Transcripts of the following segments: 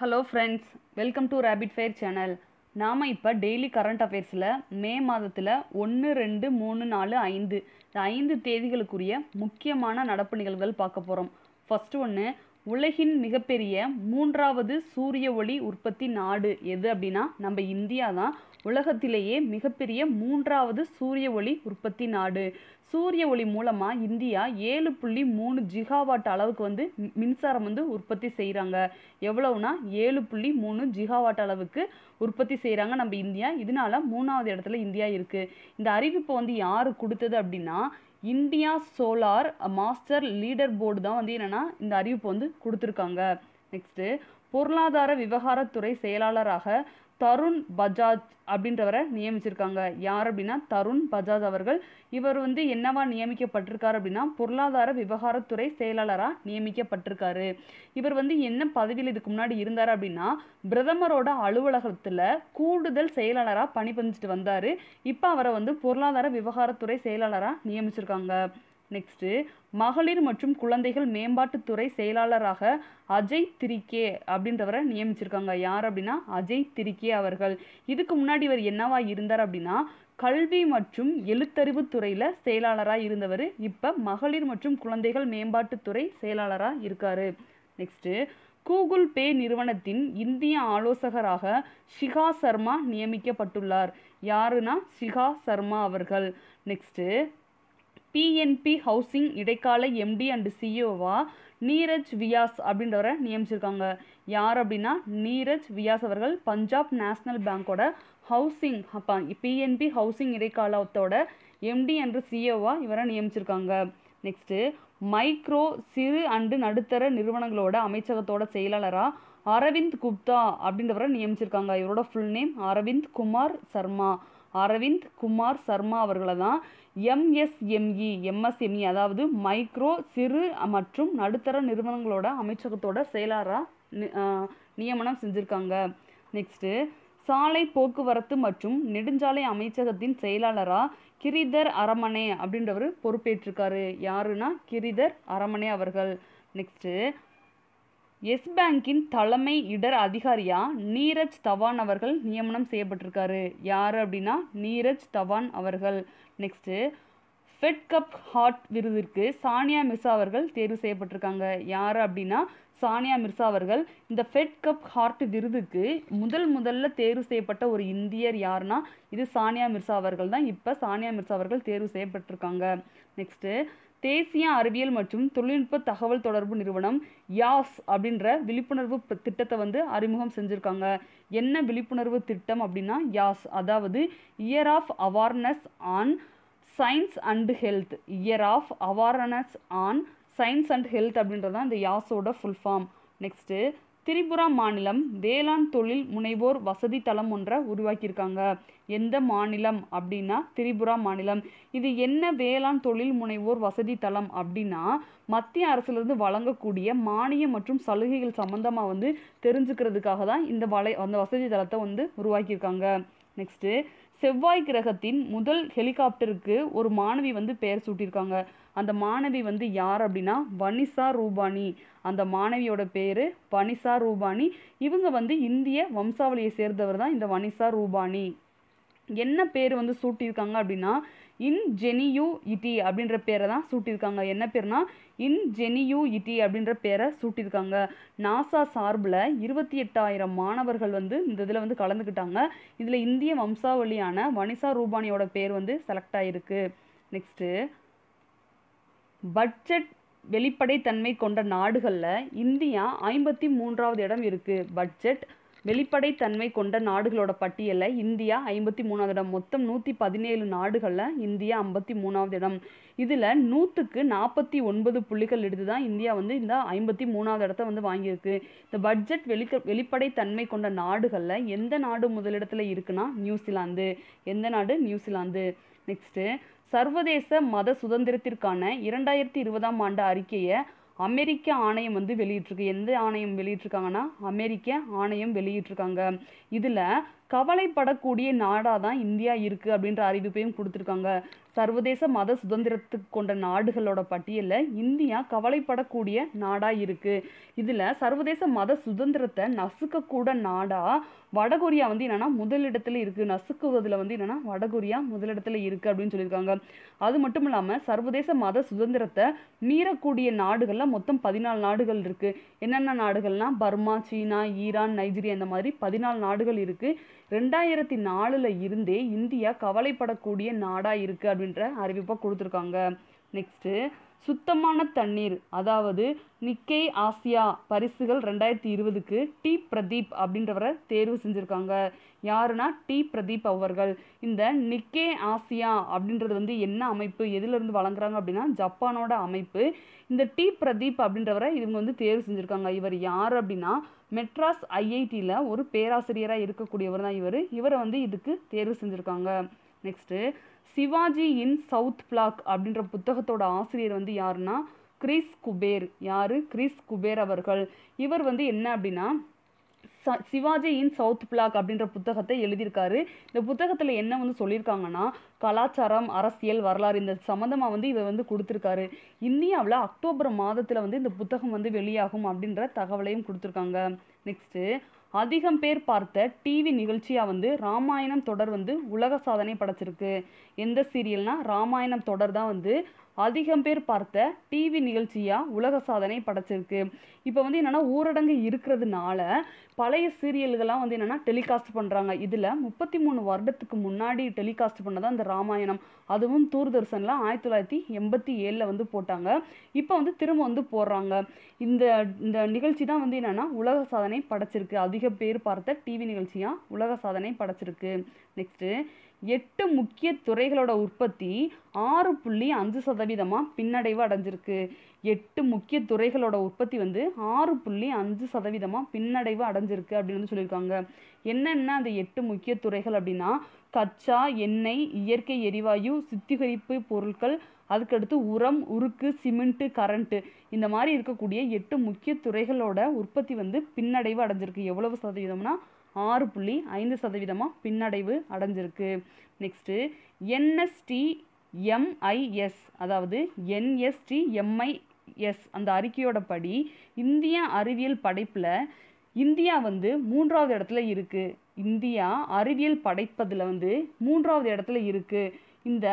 hello friends welcome to rapid fire channel நாம் இப்போ daily current அஃபேர்ஸில் மே மாதத்தில் ஒன்று ரெண்டு மூணு நாலு ஐந்து இந்த ஐந்து தேதிகளுக்குரிய முக்கியமான நடப்பு நிகழ்வுகள் பார்க்க போகிறோம் ஃபர்ஸ்ட் ஒன்று உலகின் மிகப்பெரிய மூன்றாவது சூரிய ஒளி உற்பத்தி நாடு எது அப்படின்னா நம்ம இந்தியா தான் உலகத்திலேயே மிகப்பெரிய மூன்றாவது சூரிய ஒளி உற்பத்தி நாடு சூரிய ஒளி மூலமாக இந்தியா ஏழு புள்ளி மூணு ஜிகாவாட் அளவுக்கு வந்து மி- மின்சாரம் வந்து உற்பத்தி செய்கிறாங்க எவ்வளவுனா ஏழு புள்ளி மூணு ஜிகாவாட் அளவுக்கு உற்பத்தி செய்கிறாங்க நம்ம இந்தியா இதனால மூணாவது இடத்துல இந்தியா இருக்குது இந்த அறிவிப்பை வந்து யார் கொடுத்தது அப்படின்னா India solar master leader board தான் வந்து என்னன்னா இந்த அறிவிப்பு வந்து கொடுத்துருக்காங்க நெக்ஸ்ட்டு பொருளாதார விவகாரத்துறை செயலாளராக தருண் பஜாஜ் அப்படின்றவரை நியமிச்சிருக்காங்க யார் அப்படின்னா தருண் பஜாஜ் அவர்கள் இவர் வந்து என்னவா நியமிக்கப்பட்டிருக்காரு அப்படின்னா பொருளாதார விவகாரத்துறை செயலாளராக நியமிக்கப்பட்டிருக்காரு இவர் வந்து என்ன பதவியில் இதுக்கு முன்னாடி இருந்தார் அப்படின்னா பிரதமரோட அலுவலகத்தில் கூடுதல் செயலாளராக பணிபுரிஞ்சிட்டு வந்தார் இப்போ அவரை வந்து பொருளாதார விவகாரத்துறை செயலாளராக நியமிச்சிருக்காங்க நெக்ஸ்ட்டு மகளிர் மற்றும் குழந்தைகள் மேம்பாட்டுத்துறை செயலாளராக அஜய் திரிகே அப்படின்றவரை நியமிச்சிருக்காங்க யார் அப்படின்னா அஜய் திரிகே அவர்கள் இதுக்கு முன்னாடி இவர் என்னவா இருந்தார் அப்படின்னா கல்வி மற்றும் எழுத்தறிவு துறையில் செயலாளராக இருந்தவர் இப்போ மகளிர் மற்றும் குழந்தைகள் மேம்பாட்டுத்துறை செயலாளராக இருக்காரு நெக்ஸ்ட்டு கூகுள் பே நிறுவனத்தின் இந்திய ஆலோசகராக ஷிகா சர்மா நியமிக்கப்பட்டுள்ளார் யாருன்னா ஷிகா சர்மா அவர்கள் நெக்ஸ்ட்டு பிஎன்பி ஹவுசிங் இடைக்கால எம்டி அண்ட் சிஇஓவா நீரஜ் வியாஸ் அப்படின்றவரை நியமிச்சிருக்காங்க யார் அப்படின்னா நீரஜ் வியாஸ் அவர்கள் பஞ்சாப் நேஷனல் பேங்கோட ஹவுசிங் பிஎன்பி ஹவுசிங் இடைக்காலத்தோட எம்டி என்று சிஇஓவா இவரை நியமிச்சிருக்காங்க நெக்ஸ்ட்டு மைக்ரோ சிறு அண்டு நடுத்தர நிறுவனங்களோட அமைச்சகத்தோட செயலாளராக அரவிந்த் குப்தா அப்படின்றவரை நியமிச்சிருக்காங்க இவரோட ஃபுல் நேம் அரவிந்த் குமார் சர்மா அரவிந்த் குமார் சர்மா அவர்களை தான் எம்எஸ்எம்இ எம்எஸ்எம்இ அதாவது மைக்ரோ சிறு மற்றும் நடுத்தர நிறுவனங்களோட அமைச்சகத்தோட செயலாளராக நியமனம் செஞ்சுருக்காங்க நெக்ஸ்ட்டு சாலை போக்குவரத்து மற்றும் நெடுஞ்சாலை அமைச்சகத்தின் செயலாளராக கிரிதர் அரமனே அப்படின்றவர் பொறுப்பேற்றிருக்காரு யாருன்னா கிரிதர் அரமனே அவர்கள் நெக்ஸ்ட்டு எஸ் பேங்கின் தலைமை இடர் அதிகாரியா நீரஜ் தவான் அவர்கள் நியமனம் செய்யப்பட்டிருக்காரு யார் அப்படின்னா நீரஜ் தவான் அவர்கள் நெக்ஸ்ட்டு ஃபெட் கப் ஹாட் விருதிற்கு சானியா மிர்சா அவர்கள் தேர்வு செய்யப்பட்டிருக்காங்க யார் அப்படின்னா சானியா மிர்சா அவர்கள் இந்த ஃபெட் கப் ஹார்ட் விருதுக்கு முதல் முதல்ல தேர்வு செய்யப்பட்ட ஒரு இந்தியர் யாருன்னா இது சானியா மிர்சா அவர்கள் தான் இப்போ சானியா மிர்சா அவர்கள் தேர்வு செய்யப்பட்டிருக்காங்க நெக்ஸ்ட்டு தேசிய அறிவியல் மற்றும் தொழில்நுட்ப தகவல் தொடர்பு நிறுவனம் யாஸ் அப்படின்ற விழிப்புணர்வு ப- திட்டத்தை வந்து அறிமுகம் செஞ்சுருக்காங்க என்ன விழிப்புணர்வு திட்டம் அப்படின்னா யாஸ் அதாவது year of awareness on science and health year of awareness on science and health அப்படின்றது தான் இந்த யாஸோட ஃபுல் ஃபார்ம் நெக்ஸ்ட்டு திரிபுரா மாநிலம் வேளாண் தொழில் முனைவோர் வசதி தளம் ஒன்றை உருவாக்கியிருக்காங்க எந்த மாநிலம் அப்படின்னா திரிபுரா மாநிலம் இது என்ன வேளாண் தொழில் முனைவோர் வசதி தளம் அப்படின்னா மத்திய அரசுலேருந்து வழங்கக்கூடிய மானியம் மற்றும் சலுகைகள் சம்மந்தமாக வந்து தெரிஞ்சுக்கிறதுக்காக தான் இந்த வலை அந்த வசதி தளத்தை வந்து உருவாக்கியிருக்காங்க நெக்ஸ்ட்டு செவ்வாய் கிரகத்தின் முதல் ஹெலிகாப்டருக்கு ஒரு மாணவி வந்து பெயர் சூட்டியிருக்காங்க அந்த மாணவி வந்து யார் அப்படின்னா வனிசா ரூபானி அந்த மாணவியோட பேர் வனிசா ரூபானி இவங்க வந்து இந்திய வம்சாவளியை சேர்ந்தவர் தான் இந்த வனிசா ரூபானி என்ன பேர் வந்து சூட்டியிருக்காங்க அப்படின்னா இன் ஜெனியூ இட்டி அப்படின்ற பேரை தான் சூட்டியிருக்காங்க என்ன பேர்னா இன் ஜெனியூ இட்டி அப்படின்ற பேரை சூட்டியிருக்காங்க நாசா சார்பில் இருபத்தி எட்டாயிரம் மாணவர்கள் வந்து இந்த இதில் வந்து கலந்துக்கிட்டாங்க இதில் இந்திய வம்சாவளியான வனிசா ரூபானியோட பேர் வந்து செலக்ட் ஆகிருக்கு நெக்ஸ்ட்டு பட்ஜெட் வெளிப்படைத்தன்மை கொண்ட நாடுகளில் இந்தியா ஐம்பத்தி மூன்றாவது இடம் இருக்குது பட்ஜெட் வெளிப்படைத்தன்மை கொண்ட நாடுகளோட பட்டியலில் இந்தியா ஐம்பத்தி மூணாவது இடம் மொத்தம் நூற்றி பதினேழு நாடுகளில் இந்தியா ஐம்பத்தி மூணாவது இடம் இதில் நூற்றுக்கு நாற்பத்தி ஒன்பது புள்ளிகள் எடுத்து தான் இந்தியா வந்து இந்த ஐம்பத்தி மூணாவது இடத்த வந்து வாங்கியிருக்கு இந்த பட்ஜெட் வெளிக்க வெளிப்படைத்தன்மை கொண்ட நாடுகளில் எந்த நாடு முதலிடத்தில் இருக்குன்னா நியூசிலாந்து எந்த நாடு நியூசிலாந்து நெக்ஸ்ட்டு சர்வதேச மத சுதந்திரத்திற்கான இரண்டாயிரத்தி இருபதாம் ஆண்டு அறிக்கையை அமெரிக்க ஆணையம் வந்து வெளியிட்டிருக்கு எந்த ஆணையம் வெளியிட்டிருக்காங்கன்னா அமெரிக்க ஆணையம் வெளியிட்டிருக்காங்க இதில் கவலைப்படக்கூடிய நாடாக தான் இந்தியா இருக்குது அப்படின்ற அறிவிப்பையும் கொடுத்துருக்காங்க சர்வதேச மத சுதந்திரத்துக்கு கொண்ட நாடுகளோட பட்டியலில் இந்தியா கவலைப்படக்கூடிய நாடாக இருக்குது இதில் சர்வதேச மத சுதந்திரத்தை நசுக்கக்கூட நாடாக வடகொரியா வந்து என்னன்னா முதலிடத்துல இருக்குது நசுக்குவதில் வந்து என்னன்னா வடகொரியா முதலிடத்துல இருக்குது அப்படின்னு சொல்லியிருக்காங்க அது மட்டும் இல்லாமல் சர்வதேச மத சுதந்திரத்தை மீறக்கூடிய நாடுகளில் மொத்தம் பதினாலு நாடுகள் இருக்குது என்னென்ன நாடுகள்னா பர்மா சீனா ஈரான் நைஜீரியா இந்த மாதிரி பதினாலு நாடுகள் இருக்குது ரெண்டாயிரத்தி நாலில் இருந்தே இந்தியா கவலைப்படக்கூடிய நாடாக இருக்குது அப்படின்ற அறிவிப்பை கொடுத்துருக்காங்க நெக்ஸ்ட்டு சுத்தமான தண்ணீர் அதாவது நிக்கே ஆசியா பரிசுகள் ரெண்டாயிரத்தி இருபதுக்கு டி பிரதீப் அப்படின்றவரை தேர்வு செஞ்சுருக்காங்க யாருன்னா டி பிரதீப் அவர்கள் இந்த நிக்கே ஆசியா அப்படின்றது வந்து என்ன அமைப்பு எதுலேருந்து வழங்குறாங்க அப்படின்னா ஜப்பானோட அமைப்பு இந்த டி பிரதீப் அப்படின்றவரை இவங்க வந்து தேர்வு செஞ்சுருக்காங்க இவர் யார் அப்படின்னா மெட்ராஸ் ஐஐடியில் ஒரு பேராசிரியராக இருக்கக்கூடியவர் தான் இவர் இவரை வந்து இதுக்கு தேர்வு செஞ்சுருக்காங்க next Shivaji in south block அப்படின்ற புத்தகத்தோட ஆசிரியர் வந்து யாருன்னா கிறிஸ் குபேர் யாரு கிறிஸ் குபேர் அவர்கள் இவர் வந்து என்ன அப்படின்னா ச சிவாஜி இன் சவுத் பிளாக் அப்படின்ற புத்தகத்தை எழுதியிருக்காரு இந்த புத்தகத்தில் என்ன வந்து சொல்லியிருக்காங்கன்னா கலாச்சாரம் அரசியல் வரலாறு இந்த சம்மந்தமாக வந்து இவர் வந்து கொடுத்துருக்காரு இந்தியாவில் அக்டோபர் மாதத்தில் வந்து இந்த புத்தகம் வந்து வெளியாகும் அப்படின்ற தகவலையும் கொடுத்துருக்காங்க நெக்ஸ்ட்டு அதிகம் பேர் பார்த்த டிவி நிகழ்ச்சியாக வந்து ராமாயணம் தொடர் வந்து உலக சாதனை படைச்சிருக்கு எந்த சீரியல்னா ராமாயணம் தொடர் தான் வந்து அதிகம் பேர் பார்த்த டிவி நிகழ்ச்சியாக உலக சாதனை படைச்சிருக்கு இப்போ வந்து என்னென்னா ஊரடங்கு இருக்கிறதுனால பழைய சீரியல்கள்லாம் வந்து என்னென்னா டெலிகாஸ்ட் பண்ணுறாங்க இதில் முப்பத்தி மூணு வருடத்துக்கு முன்னாடி டெலிகாஸ்ட் பண்ணதான் இந்த ராமாயணம் அதுவும் தூர்தர்ஷனில் ஆயிரத்தி தொள்ளாயிரத்தி எண்பத்தி ஏழில் வந்து போட்டாங்க இப்போ வந்து திரும்ப வந்து போடுறாங்க இந்த இந்த நிகழ்ச்சி தான் வந்து என்னென்னா உலக சாதனை படைச்சிருக்கு அதிக பேர் பார்த்த டிவி நிகழ்ச்சியாக உலக சாதனை படைச்சிருக்கு நெக்ஸ்ட்டு எட்டு முக்கிய துறைகளோட உற்பத்தி ஆறு புள்ளி அஞ்சு சதவீதமாக பின்னடைவு அடைஞ்சிருக்கு எட்டு முக்கிய துறைகளோட உற்பத்தி வந்து ஆறு புள்ளி அஞ்சு சதவீதமாக பின்னடைவு அடைஞ்சிருக்கு அப்படின்னு வந்து சொல்லியிருக்காங்க என்னென்ன அந்த எட்டு முக்கிய துறைகள் அப்படின்னா கச்சா எண்ணெய் இயற்கை எரிவாயு சுத்திகரிப்பு பொருட்கள் அதுக்கடுத்து உரம் உருக்கு சிமெண்ட்டு கரண்ட்டு இந்த மாதிரி இருக்கக்கூடிய எட்டு முக்கிய துறைகளோட உற்பத்தி வந்து பின்னடைவு அடைஞ்சிருக்கு எவ்வளவு சதவீதம்னா ஆறு புள்ளி ஐந்து சதவீதமாக பின்னடைவு அடைஞ்சிருக்கு நெக்ஸ்ட்டு என்எஸ்டி எம்ஐஎஸ் அதாவது என்எஸ்டி எம்ஐஎஸ் அந்த அறிக்கையோட படி இந்திய அறிவியல் படைப்பில் இந்தியா வந்து மூன்றாவது இடத்துல இருக்குது இந்தியா அறிவியல் படைப்பதில் வந்து மூன்றாவது இடத்துல இருக்குது இந்த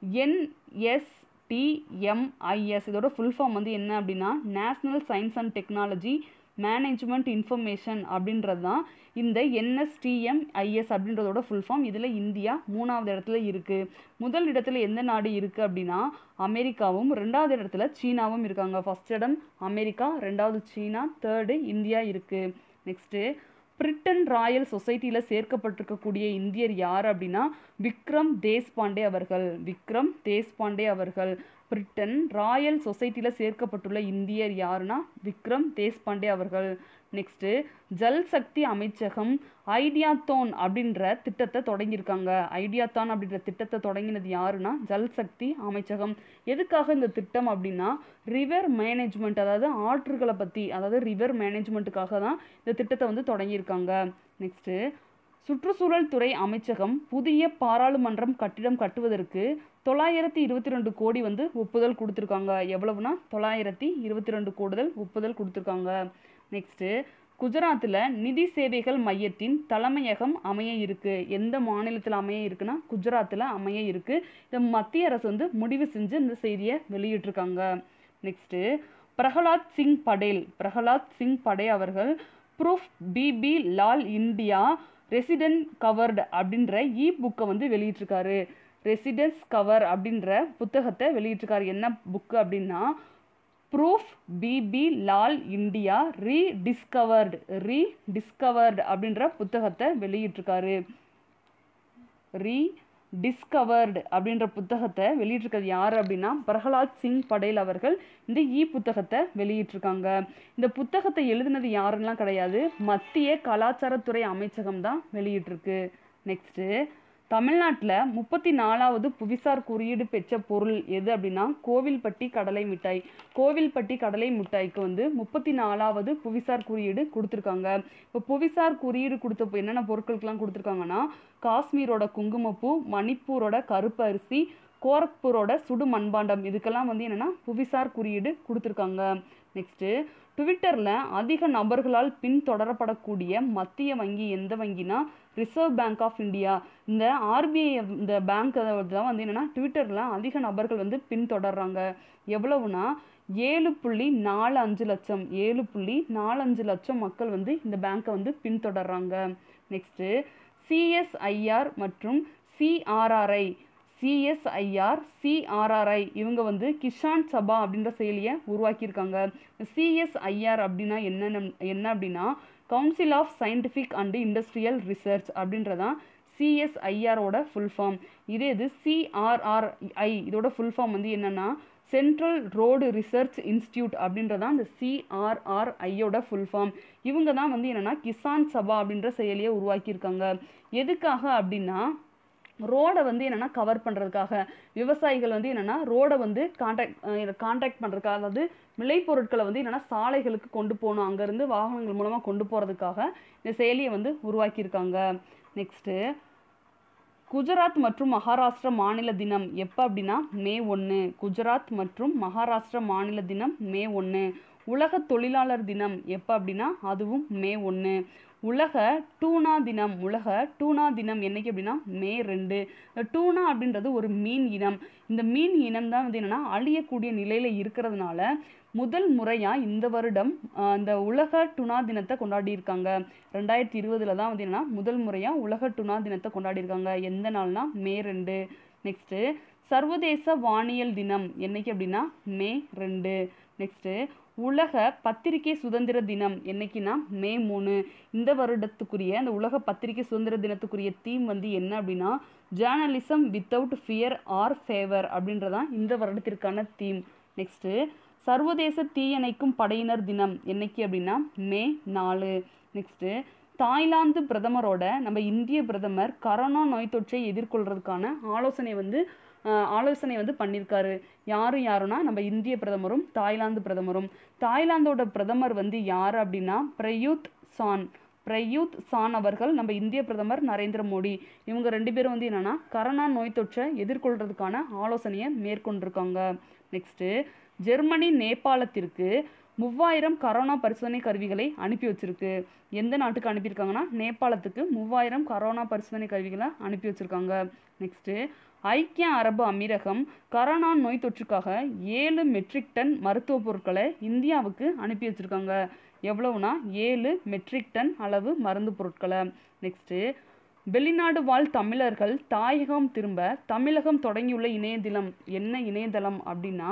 என்எஸ்டிஎம்ஐஎஸ் இதோட ஃபுல் ஃபார்ம் வந்து என்ன அப்படின்னா national science and technology management information அப்படின்றது தான் இந்த என்எஸ்டிஎம்ஐஎஸ் அப்படின்றதோட ஃபுல் ஃபார்ம் இதில் இந்தியா மூணாவது இடத்துல இருக்குது முதல் இடத்துல எந்த நாடு இருக்குது அப்படின்னா அமெரிக்காவும் ரெண்டாவது இடத்துல சீனாவும் இருக்காங்க ஃபர்ஸ்ட் இடம் அமெரிக்கா ரெண்டாவது சீனா தேர்டு இந்தியா இருக்குது நெக்ஸ்ட்டு பிரிட்டன் ராயல் சொசைட்டியில் சேர்க்கப்பட்டிருக்கக்கூடிய இந்தியர் யார் அப்படின்னா விக்ரம் தேஷ்பாண்டே அவர்கள் விக்ரம் தேஷ்பாண்டே அவர்கள் பிரிட்டன் ராயல் சொசைட்டியில் சேர்க்கப்பட்டுள்ள இந்தியர் யாருன்னா விக்ரம் தேஷ்பாண்டே அவர்கள் நெக்ஸ்ட்டு ஜல் சக்தி அமைச்சகம் ஐடியாத்தோன் அப்படின்ற திட்டத்தை தொடங்கியிருக்காங்க ஐடியாத்தான் அப்படின்ற திட்டத்தை தொடங்கினது யாருன்னா ஜல் சக்தி அமைச்சகம் எதுக்காக இந்த திட்டம் அப்படின்னா ரிவர் மேனேஜ்மெண்ட் அதாவது ஆற்றுகளை பற்றி அதாவது ரிவர் மேனேஜ்மெண்ட்டுக்காக தான் இந்த திட்டத்தை வந்து தொடங்கியிருக்காங்க நெக்ஸ்ட்டு சுற்றுச்சூழல் துறை அமைச்சகம் புதிய பாராளுமன்றம் கட்டிடம் கட்டுவதற்கு தொள்ளாயிரத்தி இருபத்தி ரெண்டு கோடி வந்து ஒப்புதல் கொடுத்துருக்காங்க எவ்வளவுனா தொள்ளாயிரத்தி இருபத்தி ரெண்டு கோடுதல் ஒப்புதல் கொடுத்துருக்காங்க நெக்ஸ்ட்டு குஜராத்தில் நிதி சேவைகள் மையத்தின் தலைமையகம் அமைய இருக்கு எந்த மாநிலத்தில் அமைய இருக்குன்னா குஜராத்தில் அமைய இருக்கு இதை மத்திய அரசு வந்து முடிவு செஞ்சு இந்த செய்தியை வெளியிட்டிருக்காங்க நெக்ஸ்ட்டு பிரகலாத் சிங் படேல் பிரகலாத் சிங் படே அவர்கள் prof BB Lal India resident covered அப்படின்ற இ புக்கை வந்து வெளியிட்டிருக்காரு ரெசிடென்ஸ் கவர் அப்படின்ற புத்தகத்தை வெளியிட்டிருக்காரு என்ன புக்கு அப்படின்னா prof BB Lal India rediscovered rediscovered அப்படின்ற புத்தகத்தை வெளியிட்டிருக்காரு ரீ டிஸ்கவர்டு அப்படின்ற புத்தகத்தை வெளியிட்டிருக்கிறது யார் அப்படின்னா பிரகலாத் சிங் படேல் அவர்கள் இந்த இ புத்தகத்தை வெளியிட்டிருக்காங்க இந்த புத்தகத்தை எழுதினது யாருன்னெலாம் கிடையாது மத்திய கலாச்சாரத்துறை அமைச்சகம் தான் வெளியிட்டிருக்கு நெக்ஸ்ட்டு தமிழ்நாட்டில் முப்பத்தி நாலாவது புவிசார் குறியீடு பெற்ற பொருள் எது அப்படின்னா கோவில்பட்டி கடலை மிட்டாய் கோவில்பட்டி கடலை மிட்டாய்க்கு வந்து முப்பத்தி நாலாவது புவிசார் குறியீடு கொடுத்துருக்காங்க இப்போ புவிசார் குறியீடு கொடுத்தப்போ என்னென்ன பொருட்களுக்கெல்லாம் கொடுத்துருக்காங்கன்னா காஷ்மீரோட குங்குமப்பூ மணிப்பூரோட கருப்பு அரிசி கோரக்பூரோட சுடு மண்பாண்டம் இதுக்கெல்லாம் வந்து என்னென்னா புவிசார் குறியீடு கொடுத்துருக்காங்க நெக்ஸ்ட்டு ட்விட்டரில் அதிக நபர்களால் பின்தொடரப்படக்கூடிய மத்திய வங்கி எந்த வங்கினா ரிசர்வ் பேங்க் ஆஃப் இந்தியா இந்த ஆர்பிஐ இந்த பேங்க் தான் வந்து என்னென்னா ட்விட்டரில் அதிக நபர்கள் வந்து பின்தொடர்றாங்க எவ்வளவுனா ஏழு புள்ளி நாலு அஞ்சு லட்சம் ஏழு புள்ளி நாலஞ்சு லட்சம் மக்கள் வந்து இந்த பேங்க்கை வந்து பின்தொடர்றாங்க நெக்ஸ்ட்டு சிஎஸ்ஐஆர் மற்றும் சிஆர்ஆர்ஐ சிஎஸ்ஐஆர் சிஆர்ஆர்ஐ இவங்க வந்து கிஷான் சபா அப்படின்ற செயலியை உருவாக்கியிருக்காங்க சிஎஸ்ஐஆர் அப்படின்னா என்னென்ன என்ன அப்படின்னா council of scientific and industrial research அப்படின்றதான் சிஎஸ்ஐஆரோட ஃபுல் ஃபார்ம் இதே இது சிஆர்ஆர்ஐ இதோட ஃபுல் ஃபார்ம் வந்து என்னென்னா சென்ட்ரல் ரோடு ரிசர்ச் இன்ஸ்டியூட் அப்படின்றதான் இந்த சிஆர்ஆர்ஐயோட ஃபுல் ஃபார்ம் இவங்க தான் வந்து என்னென்னா கிசான் சபா அப்படின்ற செயலியை உருவாக்கியிருக்காங்க எதுக்காக அப்படின்னா ரோடை வந்து என்னென்னா கவர் பண்ணுறதுக்காக விவசாயிகள் வந்து என்னென்னா ரோடை வந்து கான்டாக்ட் கான்டாக்ட் பண்ணுறதுக்காக அதாவது விளைபொருட்களை வந்து என்னென்னா சாலைகளுக்கு கொண்டு போகணும் அங்கேருந்து வாகனங்கள் மூலமாக கொண்டு போகிறதுக்காக இந்த செயலியை வந்து உருவாக்கியிருக்காங்க நெக்ஸ்ட்டு குஜராத் மற்றும் மகாராஷ்டிரா மாநில தினம் எப்போ அப்படின்னா மே ஒன்று குஜராத் மற்றும் மகாராஷ்டிரா மாநில தினம் மே ஒன்று உலக தொழிலாளர் தினம் எப்போ அப்படின்னா அதுவும் மே ஒன்று உலக டூனா தினம் உலக டூனா தினம் என்னைக்கு அப்படின்னா மே ரெண்டு இந்த டூனா அப்படின்றது ஒரு மீன் இனம் இந்த மீன் இனம் தான் வந்து என்னென்னா அழியக்கூடிய நிலையில் இருக்கிறதுனால முதல் முறையாக இந்த வருடம் இந்த உலக டுனா தினத்தை கொண்டாடியிருக்காங்க ரெண்டாயிரத்தி இருபதுல தான் வந்து என்னன்னா முதல் முறையாக உலக டுனா தினத்தை கொண்டாடியிருக்காங்க எந்த நாள்னா மே ரெண்டு நெக்ஸ்ட்டு சர்வதேச வானியல் தினம் என்னைக்கு அப்படின்னா மே ரெண்டு நெக்ஸ்ட்டு உலக பத்திரிகை சுதந்திர தினம் என்னைக்குன்னா மே மூணு இந்த வருடத்துக்குரிய இந்த உலக பத்திரிகை சுதந்திர தினத்துக்குரிய தீம் வந்து என்ன அப்படின்னா journalism without fear or favour அப்படின்றதான் இந்த வருடத்திற்கான தீம் நெக்ஸ்ட்டு சர்வதேச தீயணைக்கும் படையினர் தினம் என்னைக்கு அப்படின்னா மே நாலு நெக்ஸ்ட்டு தாய்லாந்து பிரதமரோட நம்ம இந்திய பிரதமர் கரோனா நோய் தொற்றை எதிர்கொள்றதுக்கான ஆலோசனை வந்து ஆலோசனை வந்து பண்ணியிருக்காரு யாரு யாருன்னா நம்ம இந்திய பிரதமரும் தாய்லாந்து பிரதமரும் தாய்லாந்தோட பிரதமர் வந்து யார் அப்படின்னா பிரயூத் சான் பிரயூத் சான் அவர்கள் நம்ம இந்திய பிரதமர் நரேந்திர மோடி இவங்க ரெண்டு பேரும் வந்து என்னன்னா கரோனா நோய் தொற்றை எதிர்கொள்றதுக்கான ஆலோசனையை மேற்கொண்டிருக்காங்க நெக்ஸ்ட்டு ஜெர்மனி நேபாளத்திற்கு மூவாயிரம் கரோனா பரிசோதனை கருவிகளை அனுப்பி வச்சிருக்கு எந்த நாட்டுக்கு அனுப்பியிருக்காங்கன்னா நேபாளத்துக்கு மூவாயிரம் கரோனா பரிசோதனை கருவிகளை அனுப்பி வச்சிருக்காங்க நெக்ஸ்ட்டு ஐக்கிய அரபு அமீரகம் கரோனா நோய் தொற்றுக்காக ஏழு மெட்ரிக் டன் மருத்துவ பொருட்களை இந்தியாவுக்கு அனுப்பி வச்சிருக்காங்க எவ்வளவுனா ஏழு மெட்ரிக் டன் அளவு மருந்து பொருட்களை நெக்ஸ்ட்டு வெளிநாடு வாழ் தமிழர்கள் தாயகம் திரும்ப தமிழகம் தொடங்கியுள்ள இணையதளம் என்ன இணையதளம் அப்படின்னா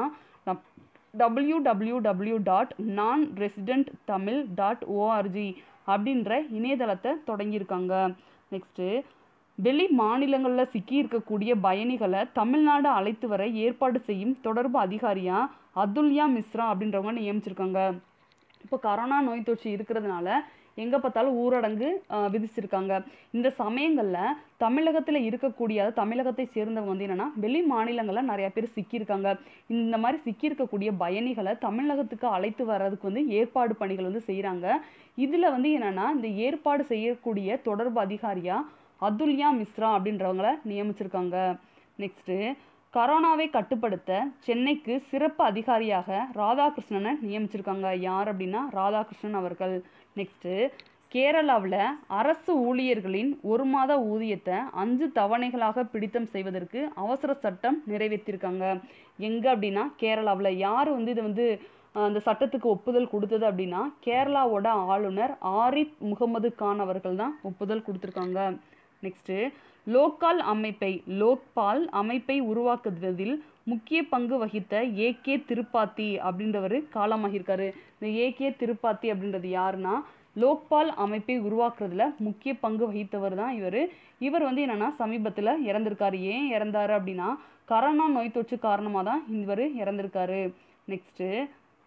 W W W dot non resident Tamil dot ORG அப்படின்ற இணையதளத்தை தொடங்கியிருக்காங்க நெக்ஸ்ட்டு வெளி மாநிலங்களில் சிக்கி இருக்கக்கூடிய பயணிகளை தமிழ்நாடு அழைத்து வர ஏற்பாடு செய்யும் தொடர்பு அதிகாரியாக அதுல்யா மிஸ்ரா அப்படின்றவங்க நியமிச்சிருக்காங்க இப்போ கரோனா நோய் தொற்று இருக்கிறதுனால எங்கே பார்த்தாலும் ஊரடங்கு விதிச்சிருக்காங்க இந்த சமயங்களில் தமிழகத்தில் இருக்கக்கூடிய தமிழகத்தை சேர்ந்தவங்க வந்து என்னென்னா வெளி மாநிலங்களில் நிறையா பேர் சிக்கியிருக்காங்க இந்த மாதிரி சிக்கியிருக்கக்கூடிய பயணிகளை தமிழகத்துக்கு அழைத்து வர்றதுக்கு வந்து ஏற்பாடு பணிகள் வந்து செய்கிறாங்க இதில் வந்து என்னென்னா இந்த ஏற்பாடு செய்யக்கூடிய தொடர்பு அதிகாரியாக அதுல்யா மிஸ்ரா அப்படின்றவங்கள நியமிச்சிருக்காங்க நெக்ஸ்ட்டு கரோனாவை கட்டுப்படுத்த சென்னைக்கு சிறப்பு அதிகாரியாக ராதாகிருஷ்ணனை நியமிச்சிருக்காங்க யார் அப்படின்னா ராதாகிருஷ்ணன் அவர்கள் நெக்ஸ்ட்டு கேரளாவில் அரசு ஊழியர்களின் ஒரு மாத ஊதியத்தை அஞ்சு தவணைகளாக பிடித்தம் செய்வதற்கு அவசர சட்டம் நிறைவேற்றியிருக்காங்க எங்கே அப்படின்னா கேரளாவில் யார் வந்து இது வந்து அந்த சட்டத்துக்கு ஒப்புதல் கொடுத்தது அப்படின்னா கேரளாவோட ஆளுநர் ஆரிப் முகமது கான் அவர்கள் தான் ஒப்புதல் கொடுத்துருக்காங்க நெக்ஸ்ட்டு லோக்கால் அமைப்பை லோக்பால் அமைப்பை உருவாக்குவதில் முக்கிய பங்கு வகித்த ஏ கே திருப்பாத்தி அப்படின்றவர் காலமாகியிருக்காரு இந்த ஏ கே திருப்பாத்தி அப்படின்றது யாருன்னா லோக்பால் அமைப்பை உருவாக்குறதுல முக்கிய பங்கு வகித்தவர் தான் இவர் இவர் வந்து என்னன்னா சமீபத்தில் இறந்திருக்காரு ஏன் இறந்தாரு அப்படின்னா கரோனா நோய் தொற்று காரணமாக தான் இவர் இறந்திருக்காரு நெக்ஸ்ட்டு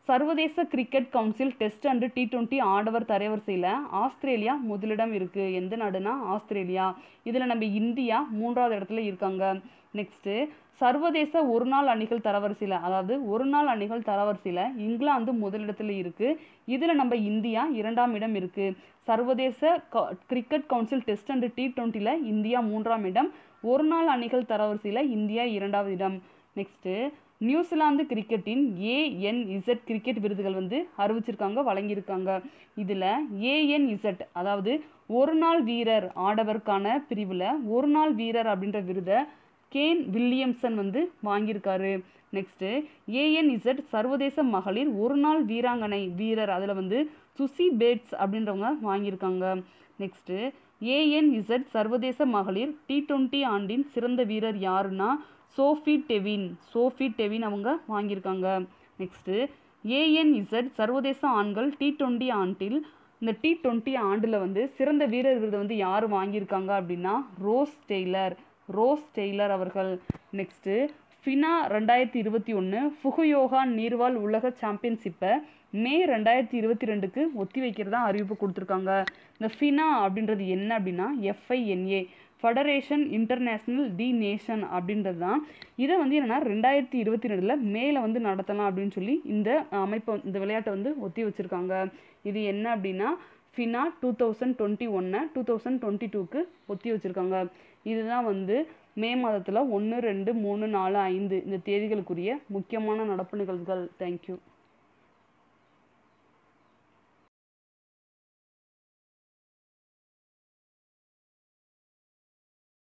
சர்வதேச cricket council test and T twenty ஆடவர் தரவரிசையில் ஆஸ்திரேலியா முதலிடம் இருக்குது எந்த நாடுனா ஆஸ்திரேலியா இதில் நம்ம இந்தியா மூன்றாவது இடத்துல இருக்காங்க நெக்ஸ்ட்டு சர்வதேச ஒரு நாள் அணிகள் தரவரிசையில் அதாவது ஒரு நாள் அணிகள் தரவரிசையில் இங்கிலாந்து முதலிடத்தில் இருக்குது இதில் நம்ம இந்தியா இரண்டாம் இடம் இருக்குது சர்வதேச cricket council test and T டுவெண்ட்டியில் இந்தியா மூன்றாம் இடம் ஒரு நாள் அணிகள் தரவரிசையில் இந்தியா இரண்டாவது இடம் நெக்ஸ்ட்டு நியூசிலாந்து கிரிக்கெட்டின் ஏஎன்இசட் கிரிக்கெட் விருதுகள் வந்து அறிவிச்சிருக்காங்க வழங்கியிருக்காங்க இதில் ஏஎன்இசட் அதாவது ஒரு நாள் வீரர் ஆடவருக்கான பிரிவில் ஒரு நாள் வீரர் அப்படின்ற விருதை கேன் வில்லியம்சன் வந்து வாங்கியிருக்காரு நெக்ஸ்ட்டு ஏஎன்இசட் சர்வதேச மகளிர் ஒரு நாள் வீராங்கனை வீரர் அதில் வந்து சுசி பேட்ஸ் அப்படின்றவங்க வாங்கியிருக்காங்க நெக்ஸ்ட்டு ஏஎன்இசட் சர்வதேச மகளிர் டி டுவெண்ட்டி ஆண்டின் சிறந்த வீரர் யாருன்னா சோஃபி டெவின் சோஃபி டெவின் அவங்க வாங்கியிருக்காங்க நெக்ஸ்ட்டு ஏஎன்இசட் சர்வதேச ஆண்கள் டி டுவெண்ட்டி ஆண்டில் இந்த டி டுவெண்ட்டி ஆண்டில் வந்து சிறந்த வீரர் விருதை வந்து யார் வாங்கியிருக்காங்க அப்படின்னா ரோஸ் டெய்லர் ரோஸ் டெய்லர் அவர்கள் நெக்ஸ்ட்டு ஃபினா ரெண்டாயிரத்தி இருபத்தி ஒன்று ஃபுகுயோகா நீர்வாழ் உலக சாம்பியன்ஷிப்பை மே ரெண்டாயிரத்தி இருபத்தி ரெண்டுக்கு ஒத்தி வைக்கிறதா அறிவிப்பு கொடுத்துருக்காங்க இந்த ஃபினா அப்படின்றது என்ன அப்படின்னா FINA federation international de nation அப்படின்றது தான் இதை வந்து என்னென்னா ரெண்டாயிரத்தி இருபத்தி ரெண்டில் மேலே வந்து நடத்தலாம் அப்படின்னு சொல்லி இந்த அமைப்பை இந்த விளையாட்டை வந்து ஒத்தி வச்சுருக்காங்க இது என்ன அப்படின்னா ஃபினா டூ தௌசண்ட் டுவெண்ட்டி ஒன்னை டூ தௌசண்ட் டுவெண்ட்டி டூக்கு ஒத்தி வச்சுருக்காங்க இதுதான் வந்து மே மாதத்தில் ஒன்று ரெண்டு மூணு நாலு ஐந்து இந்த தேதிகளுக்குரிய முக்கியமான நடப்பு நிகழ்வுகள் தேங்க்யூ